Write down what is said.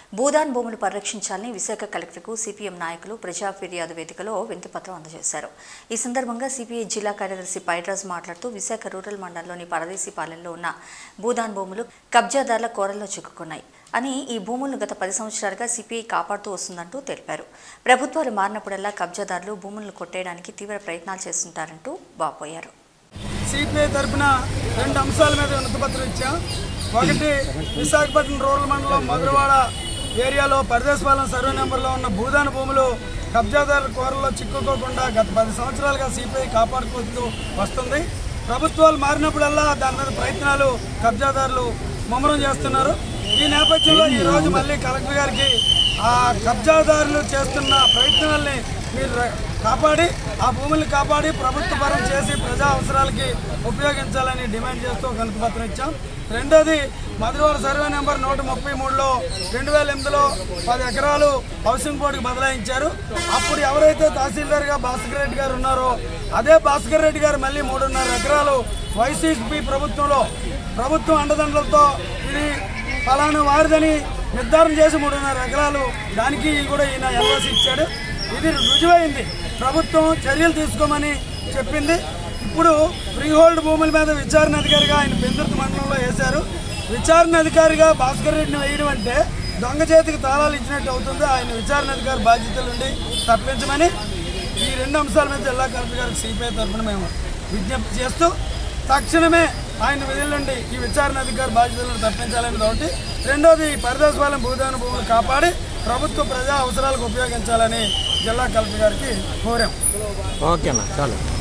భూదాన్ భూములు పరిరక్షించాలని విశాఖ కలెక్టర్కు సిపిఎం నాయకులు ప్రజా ఫిర్యాదు వేదికలో వినతిపత్రం అందజేశారు ఈ సందర్భంగా సిపిఐ జిల్లా కార్యదర్శి పైడ్రాజ్ మాట్లాడుతూ విశాఖ రూరల్ మండలంలోని పరదేశీపాలెంలో ఉన్న భూదాన్ భూములు కబ్జాదారుల కోరల్లో చిక్కుకున్నాయి అని ఈ భూములను గత పది సంవత్సరాలుగా సిపిఐ కాపాడుతూ వస్తుందంటూ తెలిపారు ప్రభుత్వాలు మారినప్పుడల్లా కబ్జాదారులు భూములను కొట్టేయడానికి తీవ్ర ప్రయత్నాలు చేస్తుంటారంటూ బాపోయారు సిపిఐ తరఫున రెండు అంశాల మీద వినతిపత్రం ఇచ్చాం ఒకటి విశాఖపట్నం రూరల్ మండలం మధురవాడ ఏరియాలో పరదేశపాలెం సర్వే నెంబర్లో ఉన్న భూదాన భూములు కబ్జాదారుల కోరల్లో చిక్కుకోకుండా గత పది సంవత్సరాలుగా సిపిఐ కాపాడుకుంటూ వస్తుంది ప్రభుత్వాలు మారినప్పుడల్లా దాని మీద ప్రయత్నాలు కబ్జాదారులు ముమ్మరం చేస్తున్నారు ఈ నేపథ్యంలో ఈరోజు మళ్ళీ కలెక్టర్ గారికి ఆ కబ్జాదారులు చేస్తున్న ప్రయత్నాల్ని మీరు ర- కాపాడి ఆ భూముల్ని కాపాడి ప్రభుత్వ పరం చేసి ప్రజా అవసరాలకి ఉపయోగించాలని డిమాండ్ చేస్తూ ఒక పత్రం ఇచ్చాం రెండోది మధురవాడ సర్వే నెంబర్ నూట ముప్పై మూడులో రెండు వేల ఎనిమిదిలో పది ఎకరాలు హౌసింగ్ బోర్డుకి బదలాయించారు అప్పుడు ఎవరైతే తహసీల్దార్గా భాస్కర్ రెడ్డి గారు ఉన్నారో అదే భాస్కర్ రెడ్డి గారు మళ్ళీ మూడున్నర ఎకరాలు వైసీపీ ప్రభుత్వంలో ప్రభుత్వం అండదండలతో ఇది ఫలానా వారిదని నిర్ధారణ చేసి మూడున్నర ఎకరాలు దానికి కూడా ఈయన ఎల్ఓసి ఇచ్చాడు ఇది రుజువైంది ప్రభుత్వం చర్యలు తీసుకోమని చెప్పింది ఇప్పుడు ఫ్రీహోల్డ్ భూముల మీద విచారణ అధికారిగా ఆయన పెందుర్తి మండలంలో వేశారు విచారణ అధికారిగా భాస్కర్ రెడ్డిని వేయడం అంటే దొంగ చేతికి తాళాలు ఇచ్చినట్టు అవుతుంది ఆయన విచారణ అధికారి బాధ్యతల నుండి తప్పించమని ఈ రెండు అంశాల మీద జిల్లా కలెక్టర్ గారికి సిపిఐ తరఫున మేము విజ్ఞప్తి చేస్తూ తక్షణమే ఆయన విధుల నుండి ఈ విచారణ అధికారి బాధ్యతలను తప్పించాలని ఒకటి రెండోది పరిదోషపాలెం భూదాన భూములు కాపాడి ప్రభుత్వ ప్రజా అవసరాలకు ఉపయోగించాలని జిల్లా కలెక్టర్ గారికి కోరాం ఓకేనా చాలు